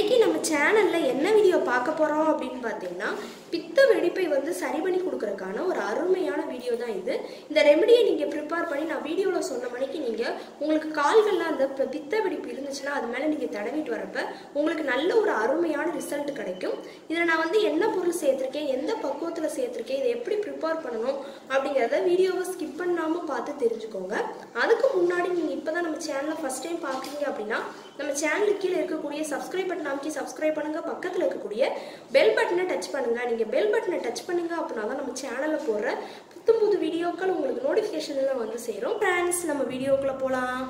இன்னைக்கு நம்ம சேனலில் என்ன வீடியோ பார்க்க போகிறோம் அப்படின்னு பார்த்தீங்கன்னா பித்த வெடிப்பை வந்து சரி பண்ணி கொடுக்கறதுக்கான ஒரு அருமையான வீடியோ தான் இது இந்த ரெமடியை நீங்கள் ப்ரிப்பேர் பண்ணி நான் வீடியோவில் சொன்ன மணிக்கு நீங்கள் உங்களுக்கு கால்களில் அந்த பி- பித்த வெடிப்பு இருந்துச்சுன்னா அது மேலே நீங்கள் தடவிட்டு வரப்ப உங்களுக்கு நல்ல ஒரு அருமையான ரிசல்ட் கிடைக்கும் இதில் நான் வந்து என்ன பொருள் சேர்த்துருக்கேன் எந்த பக்குவத்தில் சேர்த்துருக்கேன் இதை எப்படி ப்ரிப்பேர் பண்ணணும் அப்படிங்கிறத வீடியோவை ஸ்கிப் பண்ணாமல் பார்த்து தெரிஞ்சுக்கோங்க அதுக்கு முன்னாடி நீங்கள் இப்போ தான் நம்ம சேனலை ஃபஸ்ட் டைம் பார்க்குறீங்க அப்படின்னா நம்ம சேனலுக்கு கீழே இருக்கக்கூடிய சப்ஸ்கிரைப் பட்டன் அமைக்கி சப்ஸ்கிரைப் பண்ணுங்க பக்கத்தில் இருக்கக்கூடிய பெல் பட்டனை டச் பண்ணுங்க நீங்கள் பெல் பட்டனை டச் பண்ணுங்க அப்படின்னா தான் நம்ம சேனலில் போடுற புத்தம் புது வீடியோக்கள் உங்களுக்கு நோட்டிஃபிகேஷன் எல்லாம் வந்து சேரும் ஃப்ரெண்ட்ஸ் நம்ம வீடியோக்குள்ளே போகலாம்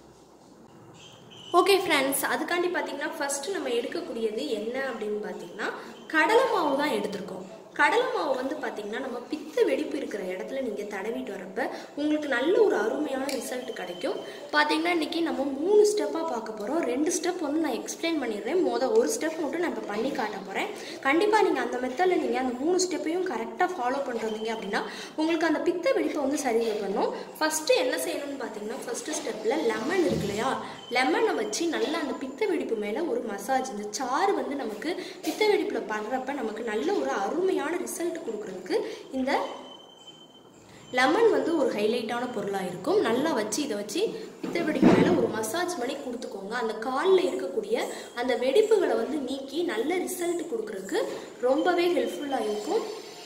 ஓகே ஃப்ரெண்ட்ஸ் அதுக்காண்டி பார்த்தீங்கன்னா ஃபர்ஸ்ட் நம்ம எடுக்கக்கூடியது என்ன அப்படின்னு பார்த்தீங்கன்னா கடலை மாவு தான் எடுத்திருக்கோம் கடலை மாவு வந்து பார்த்தீங்கன்னா நம்ம பித்த வெடிப்பு இருக்கிற இடத்துல நீங்கள் தடவிட்டு வரப்ப உங்களுக்கு நல்ல ஒரு அருமையான ரிசல்ட் கிடைக்கும் பார்த்தீங்கன்னா இன்னைக்கு நம்ம மூணு ஸ்டெப்பாக பார்க்க போகிறோம் ரெண்டு ஸ்டெப் வந்து நான் எக்ஸ்பிளைன் பண்ணிடுறேன் மொதல் ஒரு ஸ்டெப் மட்டும் நான் இப்போ பண்ணி காட்ட போகிறேன் கண்டிப்பாக நீங்கள் அந்த மெத்தடில் நீங்கள் அந்த மூணு ஸ்டெப்பையும் கரெக்டாக ஃபாலோ பண்ணுறீங்க அப்படின்னா உங்களுக்கு அந்த பித்த வெடிப்பை வந்து சரி பண்ணும் ஃபஸ்ட்டு என்ன செய்யணும்னு பார்த்தீங்கன்னா ஃபஸ்ட்டு ஸ்டெப்பில் லெமன் இருக்கு இல்லையா லெமனை வச்சு நல்லா அந்த பித்த வெடிப்பு மேலே ஒரு மசாஜ் இந்த சாறு வந்து நமக்கு பித்த வெடிப்பில் பண்ணுறப்ப நமக்கு நல்ல ஒரு அருமையான ரிசல்ட் கொடுக்குறதுக்கு இந்த லெமன் வந்து ஒரு ஹைலைட்டான பொருளாக இருக்கும் நல்லா வச்சு இதை வச்சு பித்த வெடிப்பு மேலே ஒரு மசாஜ் பண்ணி கொடுத்துக்கோங்க அந்த காலில் இருக்கக்கூடிய அந்த வெடிப்புகளை வந்து நீக்கி நல்ல ரிசல்ட் கொடுக்குறதுக்கு ரொம்பவே ஹெல்ப்ஃபுல்லாக இருக்கும்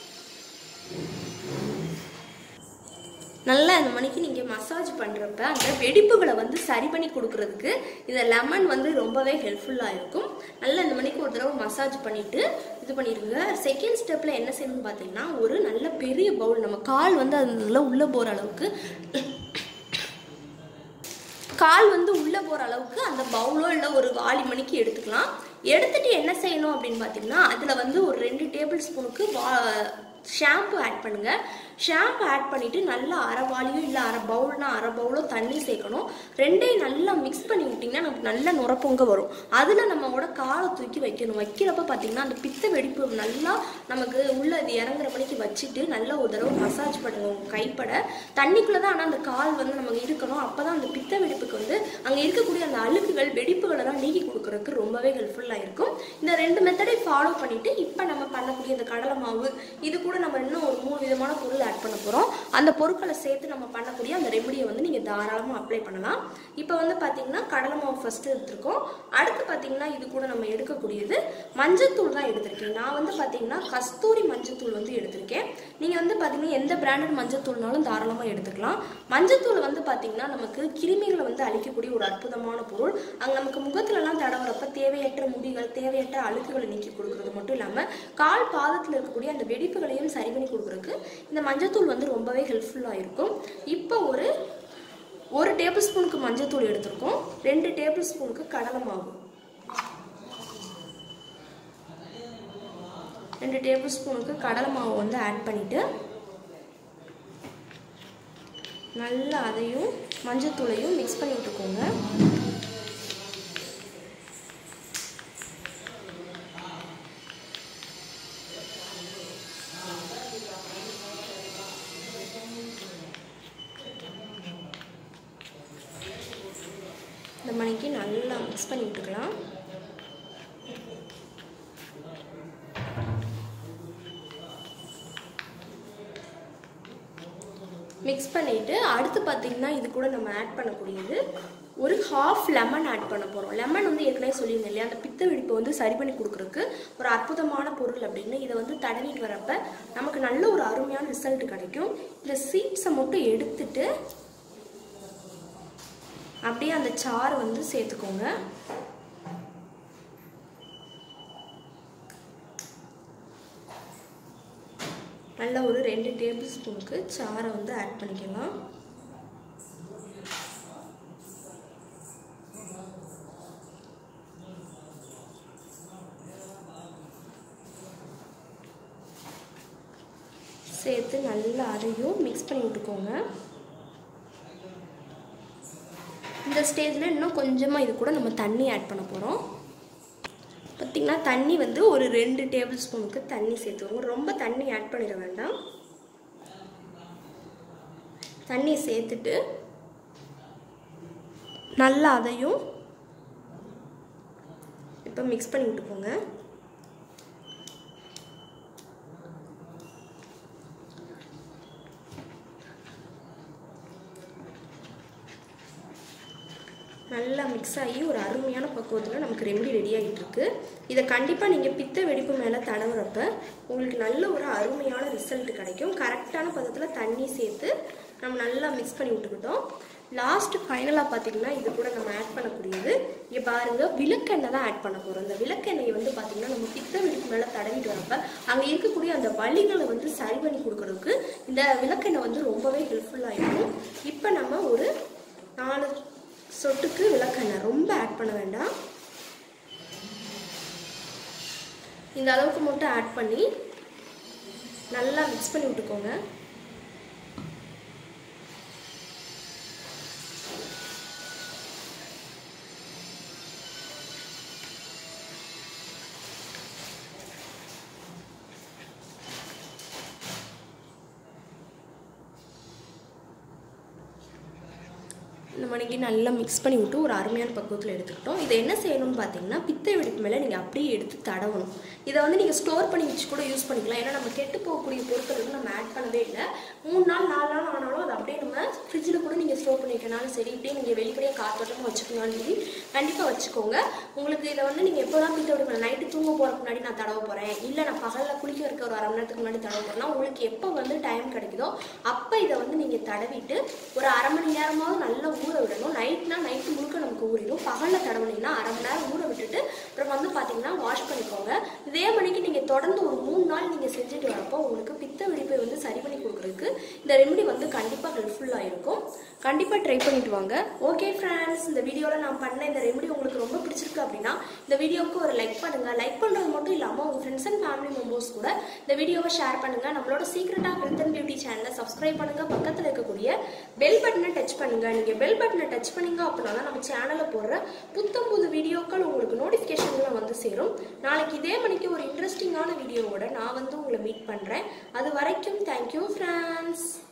நல்லா இந்த மணிக்கு நீங்கள் மசாஜ் பண்ணுறப்ப அந்த வெடிப்புகளை வந்து சரி பண்ணி கொடுக்கறதுக்கு இந்த லெமன் வந்து ரொம்பவே ஹெல்ப்ஃபுல்லாக இருக்கும் நல்லா இந்த மணிக்கு ஒரு தடவை மசாஜ் பண்ணிவிட்டு இது பண்ணிடுங்க செகண்ட் ஸ்டெப்பில் என்ன செய்யணும்னு பார்த்தீங்கன்னா ஒரு நல்ல பெரிய பவுல் நம்ம கால் வந்து அதில் உள்ளே போகிற அளவுக்கு கால் வந்து உள்ளே போகிற அளவுக்கு அந்த பவுலோ இல்லை ஒரு வாளி மணிக்கு எடுத்துக்கலாம் எடுத்துட்டு என்ன செய்யணும் அப்படின்னு பார்த்தீங்கன்னா அதில் வந்து ஒரு ரெண்டு டேபிள் ஸ்பூனுக்கு வா ஷாம்பு ஆட் பண்ணுங்க ஷாம்பு ஆட் பண்ணிட்டு நல்லா அரை வாளியோ இல்லை அரை பவுல்னா அரை பவுலோ தண்ணி சேர்க்கணும் ரெண்டையும் நல்லா மிக்ஸ் பண்ணி விட்டிங்கன்னா நமக்கு நல்ல நுரப்பொங்க வரும் அதில் நம்மளோட காலை தூக்கி வைக்கணும் வைக்கிறப்ப பார்த்தீங்கன்னா அந்த பித்த வெடிப்பு நல்லா நமக்கு உள்ள இது இறங்குற மணிக்கு வச்சுட்டு நல்லா ஒரு தடவை மசாஜ் பண்ணுங்க உங்க கைப்பட தண்ணிக்குள்ளே தான் ஆனால் அந்த கால் வந்து நமக்கு இருக்கணும் அப்போ தான் அந்த பித்த வெடிப்புக்கு வந்து அங்கே இருக்கக்கூடிய அந்த அழுக்குகள் வெடிப்புகள் எல்லாம் நீக்கி கொடுக்கறதுக்கு ரொம்பவே ஹெல்ப்ஃபுல்லாக இருக்கும் இந்த ரெண்டு மெத்தடை ஃபாலோ பண்ணிட்டு இப்போ நம்ம பண்ணக்கூடிய இந்த கடலை மாவு இது கூட நம்ம இன்னும் ஒரு மூணு விதமான பொருள் ஆட் பண்ண போகிறோம் அந்த பொருட்களை சேர்த்து நம்ம பண்ணக்கூடிய அந்த ரெமடியை வந்து நீங்கள் தாராளமாக அப்ளை பண்ணலாம் இப்போ வந்து பார்த்தீங்கன்னா கடலை மாவு ஃபஸ்ட்டு எடுத்திருக்கோம் அடுத்து பார்த்தீங்கன்னா இது கூட நம்ம எடுக்கக்கூடியது மஞ்சத்தூள் தான் எடுத்திருக்கேன் நான் வந்து பார்த்தீங்கன்னா கஸ்தூரி மஞ்சத்தூள் வந்து எடுத்திருக்கேன் நீங்கள் வந்து பார்த்தீங்கன்னா எந்த பிராண்டட் மஞ்சத்தூள்னாலும் தாராளமாக எடுத்துக்கலாம் மஞ்சத்தூள் வந்து பார்த்தீங்கன்னா நமக்கு கிருமிகளை வந்து அழிக்கக்கூடிய ஒரு அற்புதமான பொருள் அங்கே நமக்கு முகத்துலலாம் தடவுறப்ப தேவையற்ற முடிகள் தேவையற்ற அழுக்குகளை நீக்கி கொடுக்கறது மட்டும் இல்லாமல் கால் பாதத்தில் இருக்கக்கூடிய அந்த வெடிப்புகளையும் சரி பண்ணி கொடுக்கறதுக்கு இந்த மஞ்சத்தூள் வந்து ரொம்பவே ஹெல்ப்ஃபுல்லாக இருக்கும் இப்போ ஒரு ஒரு டேபிள் ஸ்பூனுக்கு மஞ்சத்தூள் எடுத்திருக்கோம் ரெண்டு டேபிள் ஸ்பூனுக்கு கடலை மாவு ரெண்டு டேபிள் ஸ்பூனுக்கு கடலை மாவு வந்து ஆட் பண்ணிவிட்டு நல்லா அதையும் மஞ்சத்தூளையும் மிக்ஸ் பண்ணி விட்டுக்கோங்க இந்த மணிக்கு நல்லா மிக்ஸ் பண்ணி விட்டுக்கலாம் மிக்ஸ் பண்ணிவிட்டு அடுத்து பார்த்தீங்கன்னா இது கூட நம்ம ஆட் பண்ணக்கூடியது ஒரு ஹாஃப் லெமன் ஆட் பண்ண போகிறோம் லெமன் வந்து ஏற்கனவே சொல்லியிருந்தேன் இல்லையா அந்த பித்த வெடிப்பை வந்து சரி பண்ணி கொடுக்குறதுக்கு ஒரு அற்புதமான பொருள் அப்படின்னு இதை வந்து தடவிட்டு வரப்ப நமக்கு நல்ல ஒரு அருமையான ரிசல்ட் கிடைக்கும் இந்த சீட்ஸை மட்டும் எடுத்துட்டு அப்படியே அந்த சாறு வந்து சேர்த்துக்கோங்க நல்ல ஒரு ரெண்டு டேபிள் ஸ்பூனுக்கு சாறை வந்து ஆட் பண்ணிக்கலாம் சேர்த்து நல்லா அதையும் மிக்ஸ் பண்ணி விட்டுக்கோங்க இந்த ஸ்டேஜில் இன்னும் கொஞ்சமாக இது கூட நம்ம தண்ணி ஆட் பண்ண போகிறோம் பார்த்திங்கன்னா தண்ணி வந்து ஒரு ரெண்டு டேபிள் ஸ்பூனுக்கு தண்ணி சேர்த்துக்கோங்க ரொம்ப தண்ணி ஆட் பண்ணிட வேண்டாம் தண்ணி சேர்த்துட்டு நல்லா அதையும் இப்போ இப்போ மிக்ஸ் பண்ணி விட்டுக்கோங்க நல்லா மிக்ஸ் ஆகி ஒரு அருமையான பக்குவத்தில் நமக்கு ரெமெடி ரெடி ஆகிட்டு இருக்கு இதை கண்டிப்பாக நீங்கள் பித்த வெடிப்பு மேலே தடவுறப்ப உங்களுக்கு நல்ல ஒரு அருமையான ரிசல்ட் கிடைக்கும் கரெக்டான பதத்தில் தண்ணி சேர்த்து நம்ம நல்லா மிக்ஸ் பண்ணி விட்டுக்கிட்டோம் லாஸ்ட் ஃபைனலாக பார்த்தீங்கன்னா இது கூட நம்ம ஆட் பண்ணக்கூடியது இங்கே பாருங்கள் விளக்கெண்ணெய் தான் ஆட் பண்ண போகிறோம் இந்த விளக்கெண்ணெயை வந்து பார்த்தீங்கன்னா நம்ம பித்த வெடிப்பு மேலே தடவிட்டு வரப்ப அங்கே இருக்கக்கூடிய அந்த வலிகளை வந்து சரி பண்ணி கொடுக்கறதுக்கு இந்த விளக்கெண்ணெய் வந்து ரொம்பவே ஹெல்ப்ஃபுல்லாக இருக்கும் இப்போ நம்ம ஒரு நாலு சொட்டுக்கு விளக்கெண்ணெய் ரொம்ப ஆட் பண்ண வேண்டாம் இந்த அளவுக்கு மட்டும் ஆட் பண்ணி நல்லா மிக்ஸ் பண்ணி விட்டுக்கோங்க இந்த மணிக்கு நல்லா மிக்ஸ் பண்ணி விட்டு ஒரு அருமையான பக்குவத்தில் எடுத்துக்கிட்டோம் இதை என்ன செய்யணும்னு பார்த்தீங்கன்னா பித்தை வெடிப்பு மேலே நீங்கள் அப்படியே எடுத்து தடவணும் இதை வந்து நீங்கள் ஸ்டோர் பண்ணி வச்சு கூட யூஸ் பண்ணிக்கலாம் ஏன்னா நம்ம கெட்டு போகக்கூடிய பொருட்கள் வந்து நம்ம ஆட் பண்ணவே இல்லை மூணு நாள் நாலு நாள் ஆனாலும் அதை அப்படியே நம்ம ஃப்ரிட்ஜில் கூட நீங்கள் ஸ்டோர் பண்ணி வைக்கனாலும் சரி இப்படியே நீங்கள் வெளிப்படையாக காத்தோட்டமாக வச்சுக்கணும்னு சொல்லி கண்டிப்பாக வச்சுக்கோங்க உங்களுக்கு இதை வந்து நீங்கள் எப்போதான் பித்தை வெடிப்பு நைட்டு தூங்க போகிறதுக்கு முன்னாடி நான் தடவ போகிறேன் இல்லை நான் பகலில் குளிக்க இருக்க ஒரு அரை மணி நேரத்துக்கு முன்னாடி தடவ போகிறேன்னா உங்களுக்கு எப்போ வந்து டைம் கிடைக்குதோ அப்போ இதை வந்து நீங்கள் தடவிட்டு ஒரு அரை மணி நேரமாவது நல்லா ஊற விடணும் நைட்னா நைட்டு முழுக்க நமக்கு ஊறிடும் பகலில் தடவுனீங்கன்னா அரை மணி நேரம் ஊற விட்டுட்டு அப்புறம் வந்து பார்த்தீங்கன்னா வாஷ் பண்ணிக்கோங்க இதே மணிக்கு நீங்கள் தொடர்ந்து ஒரு மூணு நாள் நீங்கள் செஞ்சுட்டு வரப்போ உங்களுக்கு பித்த வெடிப்பை வந்து சரி பண்ணி கொடுக்குறதுக்கு இந்த ரெமெடி வந்து கண்டிப்பாக ஹெல்ப்ஃபுல்லாக இருக்கும் கண்டிப்பாக ட்ரை பண்ணிட்டு வாங்க ஓகே ஃப்ரெண்ட்ஸ் இந்த வீடியோவில் நான் பண்ண இந்த ரெமெடி உங்களுக்கு ரொம்ப பிடிச்சிருக்கு அப்படின்னா இந்த வீடியோவுக்கு ஒரு லைக் பண்ணுங்கள் லைக் பண்ணுறது மட்டும் இல்லாமல் உங்கள் ஃப்ரெண்ட்ஸ் அண்ட் ஃபேமிலி மெம்பர்ஸ் கூட இந்த வீடியோவை ஷேர் பண்ணுங்கள் நம்மளோட சீக்ரெட்டாக ஹெல்த் அண்ட் பியூட்டி சேனலை சப்ஸ்கிரைப் பண்ணுங்கள் பக்கத்தில் இருக்கக்கூடிய பெல் பட்டனை டச் பண்ணுங்கள் நீங்கள் பெல் பட்டனை டச் பண்ணீங்க அப்படின்னா தான் நம்ம சேனலில் போடுற புத்தம் புது வீடியோக்கள் உங்களுக்கு நோட்டிஃபிகேஷனில் வந்து சேரும் நாளைக்கு இதே மணிக்கு ஒரு இன்ட்ரெஸ்டிங்கான வீடியோவோட நான் வந்து உங்களை மீட் பண்ணுறேன் அது வரைக்கும் தேங்க்யூ ஃப்ரெண்ட்ஸ்